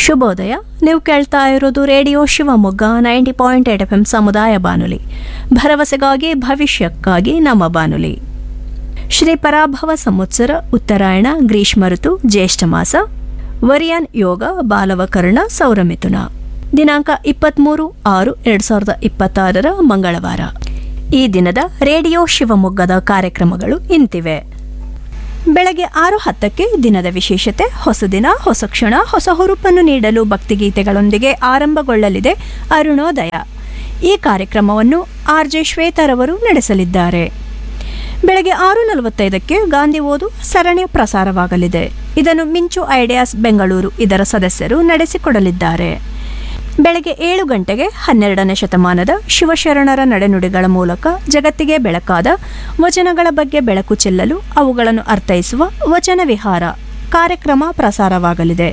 ಶುಭೋದಯ ನೀವು ಕೇಳ್ತಾ ಇರೋದು radio Shivamogga ninety point eight F M ಸಮುದಾಯ ಬಾನುಲಿ ಭರವಸೆಗಾಗಿ ಭವಿಷ್ಯಕ್ಕಾಗಿ ನಮ್ಮ ಬಾನುಲಿ ಶ್ರೀ ಪರಾಭವ ಸಂವತ್ಸರ ಉತ್ತರಾಯಣ ಗ್ರೀಷ್ಮ ಋತು ಜ್ಯೇಷ್ಠ ಮಾಸ ವರಿಯನ್ ಯೋಗ ಬಾಲವಕರ್ಣ ಸೌರಮಿಥುನ ದಿನಾಂಕ ಇಪ್ಪತ್ತ್ಮೂರು ಆರು ಎರಡು ಸಾವಿರದ ಇಪ್ಪತ್ತಾರರ ಮಂಗಳವಾರ ಈ ದಿನದ ರೇಡಿಯೋ ಶಿವಮೊಗ್ಗದ ಕಾರ್ಯಕ್ರಮಗಳು ಇಂತಿವೆ ಬೆಳಗ್ಗೆ ಆರು ಹತ್ತಕ್ಕೆ ದಿನದ ವಿಶೇಷತೆ ಹೊಸ ದಿನ ಹೊಸ ಕ್ಷಣ ಹೊಸ ಹುರುಪನ್ನು ನೀಡಲು ಭಕ್ತಿಗೀತೆಗಳೊಂದಿಗೆ ಆರಂಭಗೊಳ್ಳಲಿದೆ ಅರುಣೋದಯ ಈ ಕಾರ್ಯಕ್ರಮವನ್ನು ಆರ್ ಜೆ ಶ್ವೇತರವರು ನಡೆಸಲಿದ್ದಾರೆ ಬೆಳಗ್ಗೆ ಆರು ನಲವತ್ತೈದಕ್ಕೆ ಗಾಂಧಿ ಓದು ಸರಣಿ ಪ್ರಸಾರವಾಗಲಿದೆ ಇದನ್ನು ಮಿಂಚು ಐಡಿಯಾಸ್ ಬೆಂಗಳೂರು ಇದರ ಸದಸ್ಯರು ನಡೆಸಿಕೊಡಲಿದ್ದಾರೆ ಬೆಳಗ್ಗೆ ಏಳು ಗಂಟೆಗೆ ಹನ್ನೆರಡನೇ ಶತಮಾನದ ಶಿವಶರಣರ ನಡೆನುಡಿಗಳ ಮೂಲಕ ಜಗತ್ತಿಗೆ ಬೆಳಕಾದ ವಚನಗಳ ಬಗ್ಗೆ ಬೆಳಕು ಚೆಲ್ಲಲು ಅವುಗಳನ್ನು ಅರ್ಥೈಸುವ ವಚನ ವಿಹಾರ ಕಾರ್ಯಕ್ರಮ ಪ್ರಸಾರವಾಗಲಿದೆ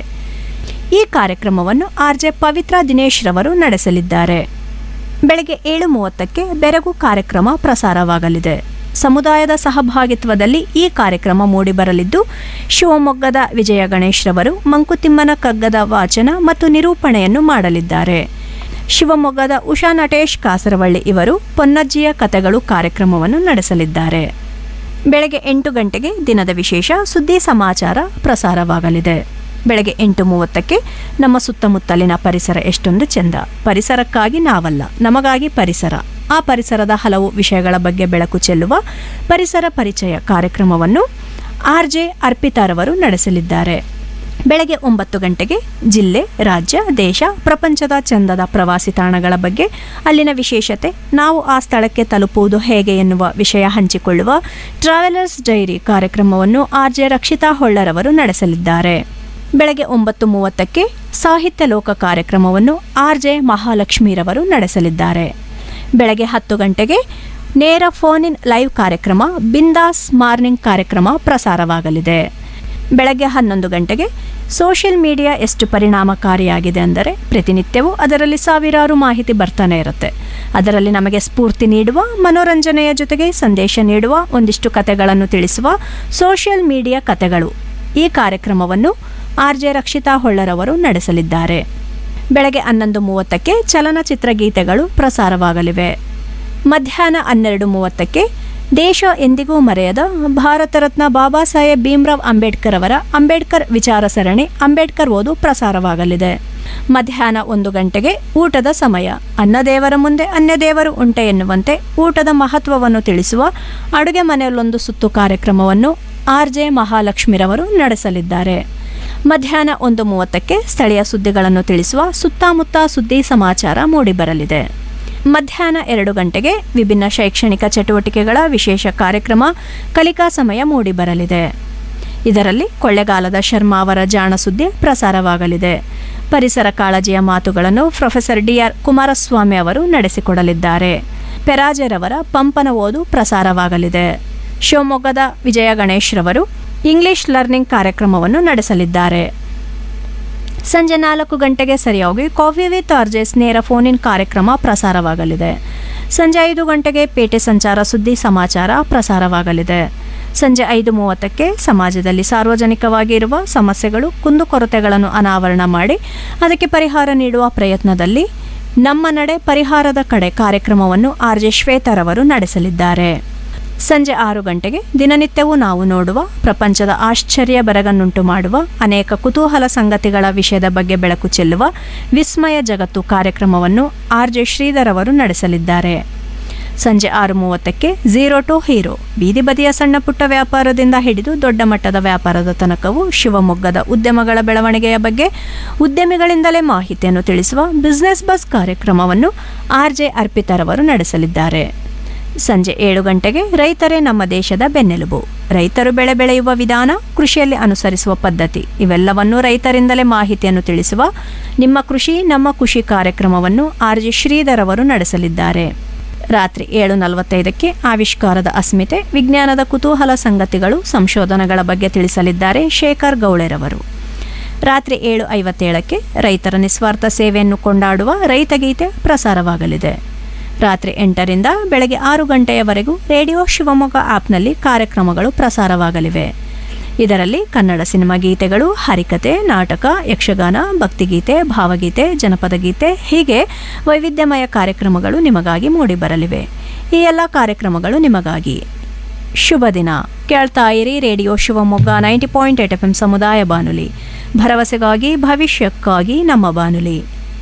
ಈ ಕಾರ್ಯಕ್ರಮವನ್ನು ಆರ್ ಜೆ ಪವಿತ್ರ ದಿನೇಶ್ ರವರು ನಡೆಸಲಿದ್ದಾರೆ ಬೆಳಗ್ಗೆ ಏಳು ಮೂವತ್ತಕ್ಕೆ ಬೆರಗು ಕಾರ್ಯಕ್ರಮ ಪ್ರಸಾರವಾಗಲಿದೆ ಸಮುದಾಯದ ಸಹಭಾಗಿತ್ವದಲ್ಲಿ ಈ ಕಾರ್ಯಕ್ರಮ ಮೂಡಿಬರಲಿದ್ದು ಶಿವಮೊಗ್ಗದ ವಿಜಯ ಗಣೇಶ್ ರವರು ಮಂಕುತಿಮ್ಮನ ಕಗ್ಗದ ವಾಚನ ಮತ್ತು ನಿರೂಪಣೆಯನ್ನು ಮಾಡಲಿದ್ದಾರೆ ಶಿವಮೊಗ್ಗದ ಉಷಾ ನಟೇಶ್ ಕಾಸರವಳ್ಳಿ ಇವರು ಪೊನ್ನಜ್ಜಿಯ ಕಥೆಗಳು ಕಾರ್ಯಕ್ರಮವನ್ನು ನಡೆಸಲಿದ್ದಾರೆ ಬೆಳಗ್ಗೆ ಎಂಟು ಗಂಟೆಗೆ ದಿನದ ವಿಶೇಷ ಸುದ್ದಿ ಸಮಾಚಾರ ಪ್ರಸಾರವಾಗಲಿದೆ ಬೆಳಗ್ಗೆ ಎಂಟು ಮೂವತ್ತಕ್ಕೆ ನಮ್ಮ ಸುತ್ತಮುತ್ತಲಿನ ಪರಿಸರ ಎಷ್ಟೊಂದು ಚೆಂದ ಪರಿಸರಕ್ಕಾಗಿ ನಾವಲ್ಲ ನಮಗಾಗಿ ಪರಿಸರ ಆ ಪರಿಸರದ ಹಲವು ವಿಷಯಗಳ ಬಗ್ಗೆ ಬೆಳಕು ಚೆಲ್ಲುವ ಪರಿಸರ ಪರಿಚಯ ಕಾರ್ಯಕ್ರಮವನ್ನು ಆರ್ ಜೆ ಅರ್ಪಿತಾರವರು ನಡೆಸಲಿದ್ದಾರೆ ಬೆಳಗ್ಗೆ ಒಂಬತ್ತು ಗಂಟೆಗೆ ಜಿಲ್ಲೆ ರಾಜ್ಯ ದೇಶ ಪ್ರಪಂಚದ ಚಂದದ ಪ್ರವಾಸಿ ತಾಣಗಳ ಬಗ್ಗೆ ಅಲ್ಲಿನ ವಿಶೇಷತೆ ನಾವು ಆ ಸ್ಥಳಕ್ಕೆ ತಲುಪುವುದು ಹೇಗೆ ಎನ್ನುವ ವಿಷಯ ಹಂಚಿಕೊಳ್ಳುವ ಟ್ರಾವೆಲರ್ಸ್ ಡೈರಿ ಕಾರ್ಯಕ್ರಮವನ್ನು ಆರ್ ಜೆ ರಕ್ಷಿತಾ ಹೊಳ್ಳರವರು ನಡೆಸಲಿದ್ದಾರೆ ಬೆಳಗ್ಗೆ ಒಂಬತ್ತು ಮೂವತ್ತಕ್ಕೆ ಸಾಹಿತ್ಯ ಲೋಕ ಕಾರ್ಯಕ್ರಮವನ್ನು ಆರ್ ಜೆ ಮಹಾಲಕ್ಷ್ಮೀರವರು ನಡೆಸಲಿದ್ದಾರೆ ಬೆಳಗ್ಗೆ ಹತ್ತು ಗಂಟೆಗೆ ನೇರ ಫೋನ್ ಇನ್ ಲೈವ್ ಕಾರ್ಯಕ್ರಮ ಬಿಂದಾಸ್ ಮಾರ್ನಿಂಗ್ ಕಾರ್ಯಕ್ರಮ ಪ್ರಸಾರವಾಗಲಿದೆ ಬೆಳಗ್ಗೆ ಹನ್ನೊಂದು ಗಂಟೆಗೆ ಸೋಷಿಯಲ್ ಮೀಡಿಯಾ ಎಷ್ಟು ಪರಿಣಾಮಕಾರಿಯಾಗಿದೆ ಅಂದರೆ ಪ್ರತಿನಿತ್ಯವೂ ಅದರಲ್ಲಿ ಸಾವಿರಾರು ಮಾಹಿತಿ ಬರ್ತಾನೆ ಇರುತ್ತೆ ಅದರಲ್ಲಿ ನಮಗೆ ಸ್ಫೂರ್ತಿ ನೀಡುವ ಮನೋರಂಜನೆಯ ಜೊತೆಗೆ ಸಂದೇಶ ನೀಡುವ ಒಂದಿಷ್ಟು ಕತೆಗಳನ್ನು ತಿಳಿಸುವ ಸೋಷಿಯಲ್ ಮೀಡಿಯಾ ಕತೆಗಳು ಈ ಕಾರ್ಯಕ್ರಮವನ್ನು ಆರ್ ಜೆ ರಕ್ಷಿತಾ ಹೊಳ್ಳರವರು ನಡೆಸಲಿದ್ದಾರೆ ಬೆಳಗ್ಗೆ ಹನ್ನೊಂದು ಮೂವತ್ತಕ್ಕೆ ಚಲನಚಿತ್ರ ಗೀತೆಗಳು ಪ್ರಸಾರವಾಗಲಿವೆ ಮಧ್ಯಾಹ್ನ ಹನ್ನೆರಡು ಮೂವತ್ತಕ್ಕೆ ದೇಶ ಎಂದಿಗೂ ಮರೆಯದ ಭಾರತ ರತ್ನ ಬಾಬಾ ಸಾಹೇಬ್ ಭೀಮ್ರಾವ್ ಅಂಬೇಡ್ಕರ್ ಅವರ ಅಂಬೇಡ್ಕರ್ ವಿಚಾರ ಸರಣಿ ಅಂಬೇಡ್ಕರ್ ಓದು ಪ್ರಸಾರವಾಗಲಿದೆ ಮಧ್ಯಾಹ್ನ ಒಂದು ಗಂಟೆಗೆ ಊಟದ ಸಮಯ ಅನ್ನದೇವರ ಮುಂದೆ ಅನ್ಯದೇವರು ಉಂಟೆ ಎನ್ನುವಂತೆ ಊಟದ ಮಹತ್ವವನ್ನು ತಿಳಿಸುವ ಅಡುಗೆ ಮನೆಯಲ್ಲೊಂದು ಸುತ್ತು ಕಾರ್ಯಕ್ರಮವನ್ನು ಆರ್ ಜೆ ಮಹಾಲಕ್ಷ್ಮಿರವರು ನಡೆಸಲಿದ್ದಾರೆ ಮಧ್ಯಾಹ್ನ ಒಂದು ಮೂವತ್ತಕ್ಕೆ ಸ್ಥಳೀಯ ಸುದ್ದಿಗಳನ್ನು ತಿಳಿಸುವ ಸುತ್ತಮುತ್ತ ಸುದ್ದಿ ಸಮಾಚಾರ ಮೂಡಿಬರಲಿದೆ ಮಧ್ಯಾಹ್ನ ಎರಡು ಗಂಟೆಗೆ ವಿಭಿನ್ನ ಶೈಕ್ಷಣಿಕ ಚಟುವಟಿಕೆಗಳ ವಿಶೇಷ ಕಾರ್ಯಕ್ರಮ ಕಲಿಕಾ ಸಮಯ ಮೂಡಿಬರಲಿದೆ ಇದರಲ್ಲಿ ಕೊಳ್ಳೆಗಾಲದ ಶರ್ಮಾ ಅವರ ಜಾಣ ಸುದ್ದಿ ಪ್ರಸಾರವಾಗಲಿದೆ ಪರಿಸರ ಕಾಳಜಿಯ ಮಾತುಗಳನ್ನು ಪ್ರೊಫೆಸರ್ ಡಿ ಆರ್ ಕುಮಾರಸ್ವಾಮಿ ಅವರು ನಡೆಸಿಕೊಡಲಿದ್ದಾರೆ ಪೆರಾಜೆರವರ ಪಂಪನ ಓದು ಪ್ರಸಾರವಾಗಲಿದೆ ಶಿವಮೊಗ್ಗದ ವಿಜಯ ಗಣೇಶ್ ರವರು ಇಂಗ್ಲಿಷ್ ಲರ್ನಿಂಗ್ ಕಾರ್ಯಕ್ರಮವನ್ನು ನಡೆಸಲಿದ್ದಾರೆ ಸಂಜೆ ನಾಲ್ಕು ಗಂಟೆಗೆ ಸರಿಯಾಗಿ ಕಾಫಿ ವಿತ್ ಆರ್ಜೆಸ್ ನೇರ ಫೋನ್ ಇನ್ ಕಾರ್ಯಕ್ರಮ ಪ್ರಸಾರವಾಗಲಿದೆ ಸಂಜೆ ಐದು ಗಂಟೆಗೆ ಪೇಟೆ ಸಂಚಾರ ಸುದ್ದಿ ಸಮಾಚಾರ ಪ್ರಸಾರವಾಗಲಿದೆ ಸಂಜೆ ಐದು ಮೂವತ್ತಕ್ಕೆ ಸಮಾಜದಲ್ಲಿ ಸಾರ್ವಜನಿಕವಾಗಿ ಇರುವ ಸಮಸ್ಯೆಗಳು ಕುಂದುಕೊರತೆಗಳನ್ನು ಅನಾವರಣ ಮಾಡಿ ಅದಕ್ಕೆ ಪರಿಹಾರ ನೀಡುವ ಪ್ರಯತ್ನದಲ್ಲಿ ನಮ್ಮ ನಡೆ ಪರಿಹಾರದ ಕಡೆ ಕಾರ್ಯಕ್ರಮವನ್ನು ಆರ್ ಜೆ ಶ್ವೇತರವರು ನಡೆಸಲಿದ್ದಾರೆ ಸಂಜೆ ಆರು ಗಂಟೆಗೆ ದಿನನಿತ್ಯವೂ ನಾವು ನೋಡುವ ಪ್ರಪಂಚದ ಆಶ್ಚರ್ಯ ಬೆರಗನ್ನುಂಟು ಮಾಡುವ ಅನೇಕ ಕುತೂಹಲ ಸಂಗತಿಗಳ ವಿಷಯದ ಬಗ್ಗೆ ಬೆಳಕು ಚೆಲ್ಲುವ ವಿಸ್ಮಯ ಜಗತ್ತು ಕಾರ್ಯಕ್ರಮವನ್ನು ಆರ್ ಜೆ ಶ್ರೀಧರ್ ಅವರು ನಡೆಸಲಿದ್ದಾರೆ ಸಂಜೆ ಆರು ಮೂವತ್ತಕ್ಕೆ ಝೀರೋ ಟು ಹೀರೋ ಬೀದಿ ಬದಿಯ ಸಣ್ಣ ಪುಟ್ಟ ವ್ಯಾಪಾರದಿಂದ ಹಿಡಿದು ದೊಡ್ಡ ಮಟ್ಟದ ವ್ಯಾಪಾರದ ತನಕವೂ ಶಿವಮೊಗ್ಗದ ಉದ್ಯಮಗಳ ಬೆಳವಣಿಗೆಯ ಬಗ್ಗೆ ಉದ್ಯಮಿಗಳಿಂದಲೇ ಮಾಹಿತಿಯನ್ನು ತಿಳಿಸುವ ಬಿಸ್ನೆಸ್ ಬಸ್ ಕಾರ್ಯಕ್ರಮವನ್ನು ಆರ್ ಜೆ ಅರ್ಪಿತರವರು ನಡೆಸಲಿದ್ದಾರೆ ಸಂಜೆ ಏಳು ಗಂಟೆಗೆ ರೈತರೇ ನಮ್ಮ ದೇಶದ ಬೆನ್ನೆಲುಬು ರೈತರು ಬೆಳೆ ಬೆಳೆಯುವ ವಿಧಾನ ಕೃಷಿಯಲ್ಲಿ ಅನುಸರಿಸುವ ಪದ್ಧತಿ ಇವೆಲ್ಲವನ್ನೂ ರೈತರಿಂದಲೇ ಮಾಹಿತಿಯನ್ನು ತಿಳಿಸುವ ನಿಮ್ಮ ಕೃಷಿ ನಮ್ಮ ಖುಷಿ ಕಾರ್ಯಕ್ರಮವನ್ನು ಆರ್ ಜಿ ಶ್ರೀಧರ್ ಅವರು ನಡೆಸಲಿದ್ದಾರೆ ರಾತ್ರಿ ಏಳು ನಲವತ್ತೈದಕ್ಕೆ ಆವಿಷ್ಕಾರದ ಅಸ್ಮಿತೆ ವಿಜ್ಞಾನದ ಕುತೂಹಲ ಸಂಗತಿಗಳು ಸಂಶೋಧನೆಗಳ ಬಗ್ಗೆ ತಿಳಿಸಲಿದ್ದಾರೆ ಶೇಖರ್ ಗೌಳೆರವರು ರಾತ್ರಿ ಏಳು ಐವತ್ತೇಳಕ್ಕೆ ರೈತರ ನಿಸ್ವಾರ್ಥ ಸೇವೆಯನ್ನು ಕೊಂಡಾಡುವ ರೈತಗೀತೆ ಪ್ರಸಾರವಾಗಲಿದೆ ರಾತ್ರಿ ಎಂಟರಿಂದ ಬೆಳಗ್ಗೆ ಆರು ಗಂಟೆಯವರೆಗೂ ರೇಡಿಯೋ ಶಿವಮೊಗ್ಗ ಆ್ಯಪ್ನಲ್ಲಿ ಕಾರ್ಯಕ್ರಮಗಳು ಪ್ರಸಾರವಾಗಲಿವೆ ಇದರಲ್ಲಿ ಕನ್ನಡ ಸಿನಿಮಾ ಗೀತೆಗಳು ಹರಿಕತೆ ನಾಟಕ ಯಕ್ಷಗಾನ ಭಕ್ತಿಗೀತೆ ಭಾವಗೀತೆ ಜನಪದ ಗೀತೆ ಹೀಗೆ ವೈವಿಧ್ಯಮಯ ಕಾರ್ಯಕ್ರಮಗಳು ನಿಮಗಾಗಿ ಮೂಡಿಬರಲಿವೆ ಈ ಎಲ್ಲ ಕಾರ್ಯಕ್ರಮಗಳು ನಿಮಗಾಗಿ ಶುಭ ದಿನ ಕೇಳ್ತಾ ಇರಿ radio Shivamogga ninety point eight F M ಸಮುದಾಯ ಬಾನುಲಿ ಭರವಸೆಗಾಗಿ ಭವಿಷ್ಯಕ್ಕಾಗಿ ನಮ್ಮ ಬಾನುಲಿ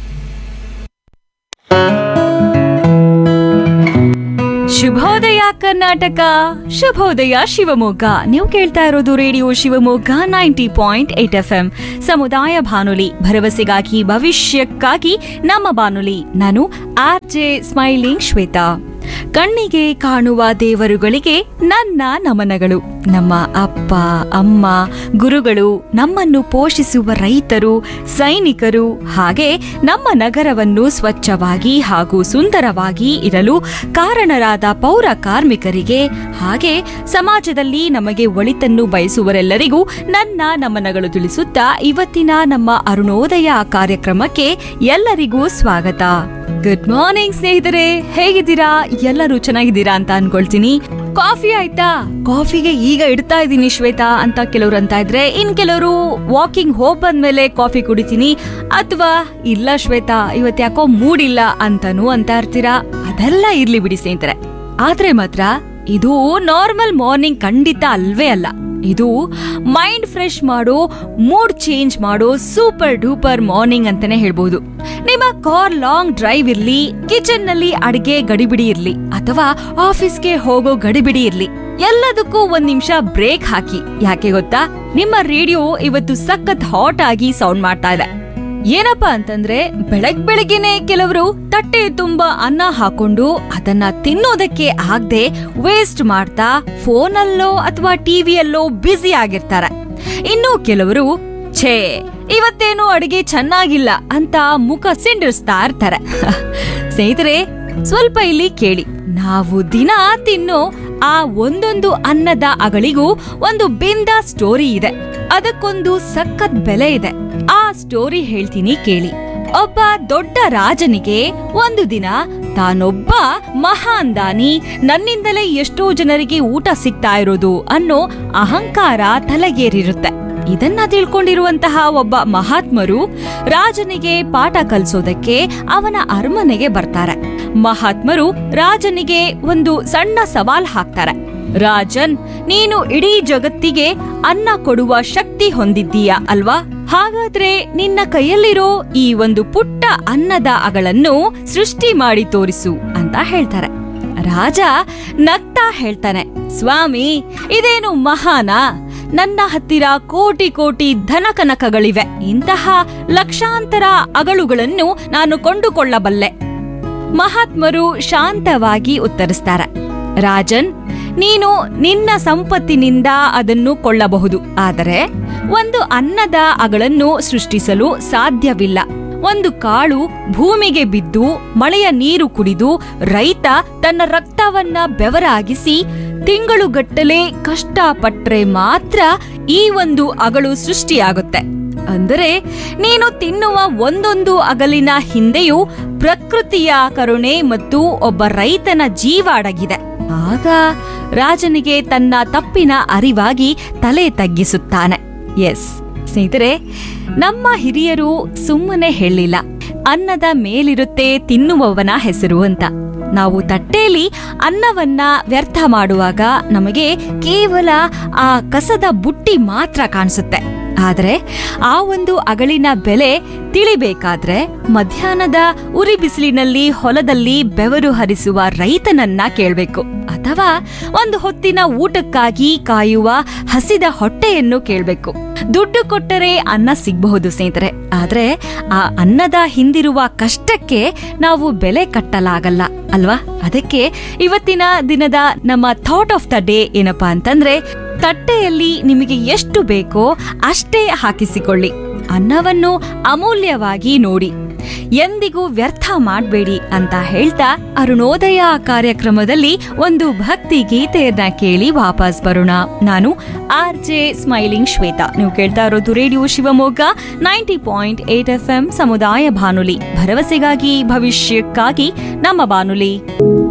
ಶುಭೋದಯ ಕರ್ನಾಟಕ ಶುಭೋದಯ ಶಿವಮೊಗ್ಗ ನೀವು ಕೇಳ್ತಾ ಇರೋದು radio Shivamogga ninety point eight F M ಸಮುದಾಯ ಬಾನುಲಿ ಭರವಸೆಗಾಗಿ ಭವಿಷ್ಯಕ್ಕಾಗಿ ನಮ್ಮ ಬಾನುಲಿ ನಾನು ಆರ್ ಜೆ ಸ್ಮೈಲಿಂಗ್ ಶ್ವೇತಾ ಕಣ್ಣಿಗೆ ಕಾಣುವ ದೇವರುಗಳಿಗೆ ನನ್ನ ನಮನಗಳು ನಮ್ಮ ಅಪ್ಪ ಅಮ್ಮ ಗುರುಗಳು ನಮ್ಮನ್ನು ಪೋಷಿಸುವ ರೈತರು ಸೈನಿಕರು ಹಾಗೆ ನಮ್ಮ ನಗರವನ್ನು ಸ್ವಚ್ಛವಾಗಿ ಹಾಗೂ ಸುಂದರವಾಗಿ ಇರಲು ಕಾರಣರಾದ ಪೌರ ಕಾರ್ಮಿಕರಿಗೆ ಹಾಗೆ ಸಮಾಜದಲ್ಲಿ ನಮಗೆ ಒಳಿತನ್ನು ಬಯಸುವರೆಲ್ಲರಿಗೂ ನನ್ನ ನಮನಗಳು ತಿಳಿಸುತ್ತಾ ಇವತ್ತಿನ ನಮ್ಮ ಅರುಣೋದಯ ಕಾರ್ಯಕ್ರಮಕ್ಕೆ ಎಲ್ಲರಿಗೂ ಸ್ವಾಗತ ಗುಡ್ ಮಾರ್ನಿಂಗ್ ಸ್ನೇಹಿತರೆ ಹೇಗಿದ್ದೀರಾ ಎಲ್ಲರೂ ಚೆನ್ನಾಗಿದ್ದೀರಾ ಅಂತ ಅನ್ಕೊಳ್ತೀನಿ ಕಾಫಿ ಆಯ್ತಾ ಕಾಫಿಗೆ ಈಗ ಇಡ್ತಾ ಇದ್ದೀನಿ ಶ್ವೇತಾ ಅಂತ ಕೆಲವ್ರು ಅಂತ ಇದ್ರೆ ಇನ್ ಕೆಲವರು ವಾಕಿಂಗ್ ಹೋಗ್ ಬಂದ್ಮೇಲೆ ಕಾಫಿ ಕುಡಿತೀನಿ ಅಥವಾ ಇಲ್ಲ ಶ್ವೇತಾ ಇವತ್ ಯಾಕೋ ಮೂಡ್ ಇಲ್ಲ ಅಂತಾನು ಅಂತ ಇರ್ತೀರಾ ಅದೆಲ್ಲ ಇರ್ಲಿ ಬಿಡಿ ಸ್ನೇಹಿತರೆ ಆದ್ರೆ ಮಾತ್ರ ಇದು ನಾರ್ಮಲ್ ಮಾರ್ನಿಂಗ್ ಖಂಡಿತ ಅಲ್ವೇ ಅಲ್ಲ ಇದು ಮೈಂಡ್ ಫ್ರೆಶ್ ಮಾಡೋ ಮೂಡ್ ಚೇಂಜ್ ಮಾಡೋ ಸೂಪರ್ ಡೂಪರ್ ಮಾರ್ನಿಂಗ್ ಅಂತಾನೆ ಹೇಳ್ಬೋದು ನಿಮ್ಮ ಕಾರ್ ಲಾಂಗ್ ಡ್ರೈವ್ ಇರ್ಲಿ ಕಿಚನ್ ನಲ್ಲಿ ಅಡಿಗೆ ಗಡಿಬಿಡಿ ಇರ್ಲಿ ಅಥವಾ ಆಫೀಸ್ಗೆ ಹೋಗೋ ಗಡಿಬಿಡಿ ಇರ್ಲಿ ಎಲ್ಲದಕ್ಕೂ ಒಂದ್ ನಿಮಿಷ ಬ್ರೇಕ್ ಹಾಕಿ ಯಾಕೆ ಗೊತ್ತಾ ನಿಮ್ಮ ರೇಡಿಯೋ ಇವತ್ತು ಸಖತ್ ಹಾಟ್ ಆಗಿ ಸೌಂಡ್ ಮಾಡ್ತಾ ಇದೆ ಏನಪ್ಪಾ ಅಂತಂದ್ರೆ ಬೆಳಗ್ ಬೆಳಗ್ಗೆನೆ ಕೆಲವರು ತಟ್ಟೆ ತುಂಬಾ ಅನ್ನ ಹಾಕೊಂಡು ಅದನ್ನ ತಿನ್ನೋದಕ್ಕೆ ಆಗದೆ ವೇಸ್ಟ್ ಮಾಡ್ತಾ ಫೋನಲ್ಲೋ ಅಥವಾ ಟಿವಿಯಲ್ಲೋ ಬ್ಯುಸಿ ಆಗಿರ್ತಾರೆ ಇನ್ನು ಕೆಲವರು ಛೇ ಇವತ್ತೇನು ಅಡಿಗೆ ಚೆನ್ನಾಗಿಲ್ಲ ಅಂತ ಮುಖ ಸಿಂಡಿಸ್ತಾ ಇರ್ತಾರೆ ಸ್ನೇಹಿತರೆ ಸ್ವಲ್ಪ ಇಲ್ಲಿ ಕೇಳಿ ನಾವು ದಿನ ತಿನ್ನೋ ಆ ಒಂದೊಂದು ಅನ್ನದ ಅಗಳಿಗೂ ಒಂದು ಬಿಂದ ಸ್ಟೋರಿ ಇದೆ ಅದಕ್ಕೊಂದು ಸಖತ್ ಬೆಲೆ ಇದೆ ಆ ಸ್ಟೋರಿ ಹೇಳ್ತೀನಿ ಕೇಳಿ ಒಬ್ಬ ದೊಡ್ಡ ರಾಜನಿಗೆ ಒಂದು ದಿನ ತಾನೊಬ್ಬ ಮಹಾನ್ ದಾನಿ ನನ್ನಿಂದಲೇ ಎಷ್ಟೋ ಜನರಿಗೆ ಊಟ ಸಿಗ್ತಾ ಇರೋದು ಅನ್ನೋ ಅಹಂಕಾರ ತಲೆಗೇರಿರುತ್ತೆ ಇದನ್ನ ತಿಳ್ಕೊಂಡಿರುವಂತಹ ಒಬ್ಬ ಮಹಾತ್ಮರು ರಾಜನಿಗೆ ಪಾಠ ಕಲಿಸೋದಕ್ಕೆ ಅವನ ಅರಮನೆಗೆ ಬರ್ತಾರೆ ಮಹಾತ್ಮರು ರಾಜನಿಗೆ ಒಂದು ಸಣ್ಣ ಸವಾಲ್ ಹಾಕ್ತಾರೆ ರಾಜನ್ ನೀನು ಇಡೀ ಜಗತ್ತಿಗೆ ಅನ್ನ ಕೊಡುವ ಶಕ್ತಿ ಹೊಂದಿದ್ದೀಯಾ ಅಲ್ವಾ ಹಾಗಾದ್ರೆ ನಿನ್ನ ಕೈಯಲ್ಲಿರೋ ಈ ಒಂದು ಪುಟ್ಟ ಅನ್ನದ ಅಗಳನ್ನು ಸೃಷ್ಟಿ ಮಾಡಿ ತೋರಿಸು ಅಂತ ಹೇಳ್ತಾರೆ ರಾಜ ನಗ್ತಾ ಹೇಳ್ತಾನೆ ಸ್ವಾಮಿ ಇದೇನು ಮಹಾನ ನನ್ನ ಹತ್ತಿರ ಕೋಟಿ ಕೋಟಿ ಧನಕನಕಗಳಿವೆ ಇಂತಹ ಲಕ್ಷಾಂತರ ಅಗಳುಗಳನ್ನು ನಾನು ಕೊಂಡುಕೊಳ್ಳಬಲ್ಲೆ ಮಹಾತ್ಮರು ಶಾಂತವಾಗಿ ಉತ್ತರಿಸ್ತಾರೆ ರಾಜನ್ ನೀನು ನಿನ್ನ ಸಂಪತ್ತಿನಿಂದ ಅದನ್ನು ಕೊಳ್ಳಬಹುದು ಆದರೆ ಒಂದು ಅನ್ನದ ಅಗಳನ್ನು ಸೃಷ್ಟಿಸಲು ಸಾಧ್ಯವಿಲ್ಲ ಒಂದು ಕಾಳು ಭೂಮಿಗೆ ಬಿದ್ದು ಮಳೆಯ ನೀರು ಕುಡಿದು ರೈತ ತನ್ನ ರಕ್ತವನ್ನ ಬೆವರಾಗಿಸಿ ತಿಂಗಳುಗಟ್ಟಲೆ ಕಷ್ಟಪಟ್ರೆ ಮಾತ್ರ ಈ ಒಂದು ಅಗಳು ಸೃಷ್ಟಿಯಾಗುತ್ತೆ ಅಂದರೆ ನೀನು ತಿನ್ನುವ ಒಂದೊಂದು ಅಗಲಿನ ಹಿಂದೆಯೂ ಪ್ರಕೃತಿಯ ಕರುಣೆ ಮತ್ತು ಒಬ್ಬ ರೈತನ ಜೀವ ಅಡಗಿದೆ ಆಗ ರಾಜನಿಗೆ ತನ್ನ ತಪ್ಪಿನ ಅರಿವಾಗಿ ತಲೆ ತಗ್ಗಿಸುತ್ತಾನೆ ಎಸ್ ಸ್ನೇಹಿತರೆ ನಮ್ಮ ಹಿರಿಯರು ಸುಮ್ಮನೆ ಹೇಳಿಲ್ಲ ಅನ್ನದ ಮೇಲಿರುತ್ತೆ ತಿನ್ನುವವನ ಹೆಸರು ಅಂತ ನಾವು ತಟ್ಟೆಯಲ್ಲಿ ಅನ್ನವನ್ನ ವ್ಯರ್ಥ ಮಾಡುವಾಗ ನಮಗೆ ಕೇವಲ ಆ ಕಸದ ಬುಟ್ಟಿ ಮಾತ್ರ ಕಾಣಿಸುತ್ತೆ ಆದ್ರೆ ಆ ಒಂದು ಅಗಳಿನ ಬೆಲೆ ತಿಳಿಬೇಕಾದ್ರೆ ಮಧ್ಯಾಹ್ನದ ಉರಿ ಬಿಸಿಲಿನಲ್ಲಿ ಹೊಲದಲ್ಲಿ ಬೆವರು ಹರಿಸುವ ರೈತನನ್ನ ಕೇಳ್ಬೇಕು ಅಥವಾ ಒಂದು ಹೊತ್ತಿನ ಊಟಕ್ಕಾಗಿ ಕಾಯುವ ಹಸಿದ ಹೊಟ್ಟೆಯನ್ನು ಕೇಳ್ಬೇಕು ದುಡ್ಡು ಕೊಟ್ಟರೆ ಅನ್ನ ಸಿಗಬಹುದು ಸ್ನೇಹಿತರೆ ಆದ್ರೆ ಆ ಅನ್ನದ ಹಿಂದಿರುವ ಕಷ್ಟಕ್ಕೆ ನಾವು ಬೆಲೆ ಕಟ್ಟಲಾಗಲ್ಲ ಅಲ್ವಾ ಅದಕ್ಕೆ ಇವತ್ತಿನ ದಿನದ ನಮ್ಮ ಥಾಟ್ ಆಫ್ ದ ಡೇ ಏನಪ್ಪಾ ಅಂತಂದ್ರೆ ತಟ್ಟೆಯಲ್ಲಿ ನಿಮಗೆ ಎಷ್ಟು ಬೇಕೋ ಅಷ್ಟೇ ಹಾಕಿಸಿಕೊಳ್ಳಿ ಅನ್ನವನ್ನು ಅಮೂಲ್ಯವಾಗಿ ನೋಡಿ ಎಂದಿಗೂ ವ್ಯರ್ಥ ಮಾಡಬೇಡಿ ಅಂತ ಹೇಳ್ತಾ ಅರುಣೋದಯ ಕಾರ್ಯಕ್ರಮದಲ್ಲಿ ಒಂದು ಭಕ್ತಿ ಗೀತೆಯನ್ನ ಕೇಳಿ ವಾಪಸ್ ಬರೋಣ ನಾನು ಆರ್ ಜೆ ಸ್ಮೈಲಿಂಗ್ ಶ್ವೇತಾ ನೀವು ಕೇಳ್ತಾ ಇರೋದು radio Shivamogga ninety point eight F M ಸಮುದಾಯ ಬಾನುಲಿ ಭರವಸೆಗಾಗಿ ಭವಿಷ್ಯಕ್ಕಾಗಿ ನಮ್ಮ ಬಾನುಲಿ